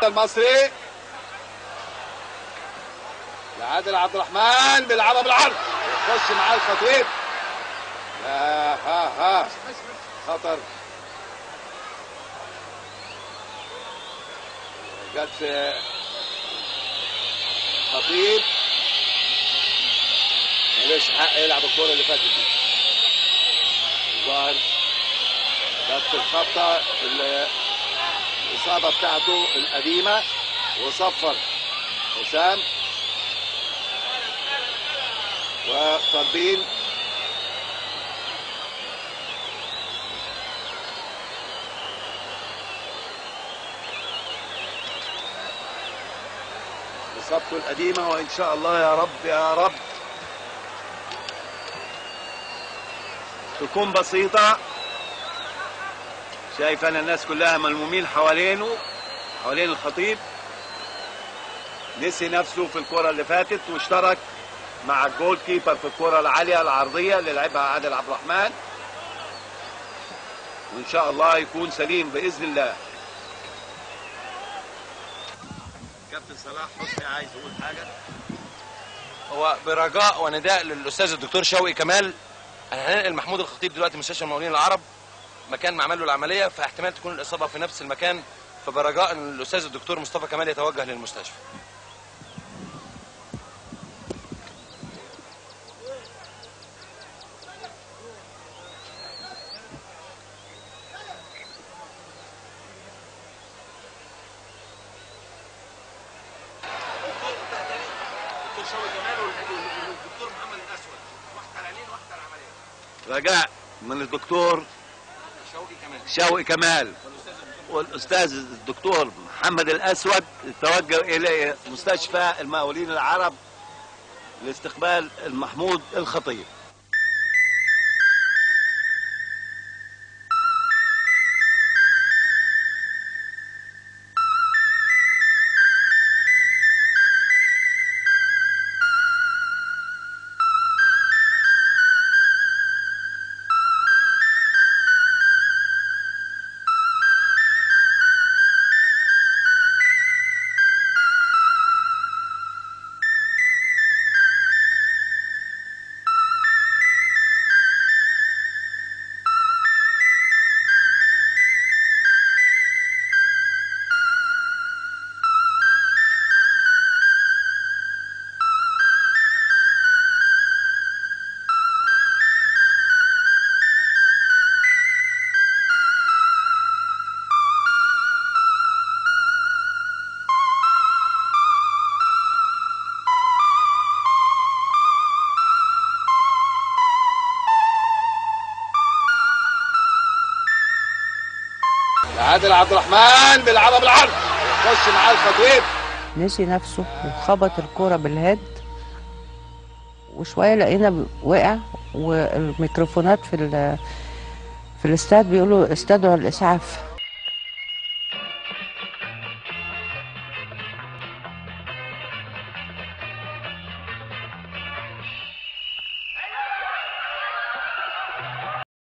المصري لعادل عبد الرحمن بيلعبها بالعرض يخش معاه الخطيب لا ها ها خطر جت في خطيب ملوش حق يلعب الكوره اللي فاتت دي ظاهر جت الخبطه اللي الاصابه بتاعته القديمه وصفر حسام وطالبين اصابته القديمه وان شاء الله يا رب يا رب تكون بسيطه شايف انا الناس كلها ملمومين حوالينه حوالين الخطيب نسي نفسه في الكرة اللي فاتت واشترك مع الجول كيبر في الكرة العالية العرضية اللي لعبها عادل عبد الرحمن وإن شاء الله يكون سليم بإذن الله كابتن صلاح حسني عايز يقول حاجة هو برجاء ونداء للاستاذ الدكتور شوقي كمال احنا هننقل محمود الخطيب دلوقتي مستشفى المقاولين العرب مكان ما عمل له العمليه فاحتمال تكون الاصابه في نفس المكان فبرجاء ان الاستاذ الدكتور مصطفى كمال يتوجه للمستشفى الدكتور شوقي كمال والدكتور محمد الاسود واحد على العينين واحد على العمليه رجاء من الدكتور شوقي كمال شوقي كمال والاستاذ الدكتور محمد الاسود توجه الى مستشفى المقاولين العرب لاستقبال المحمود الخطيب عادل عبد الرحمن بيلعبها بالعرض يخش معاه الخطيب نسي نفسه وخبط الكرة بالهيد وشوية لقينا وقع والميكروفونات في ال- في الاستاد بيقولوا استدعوا الإسعاف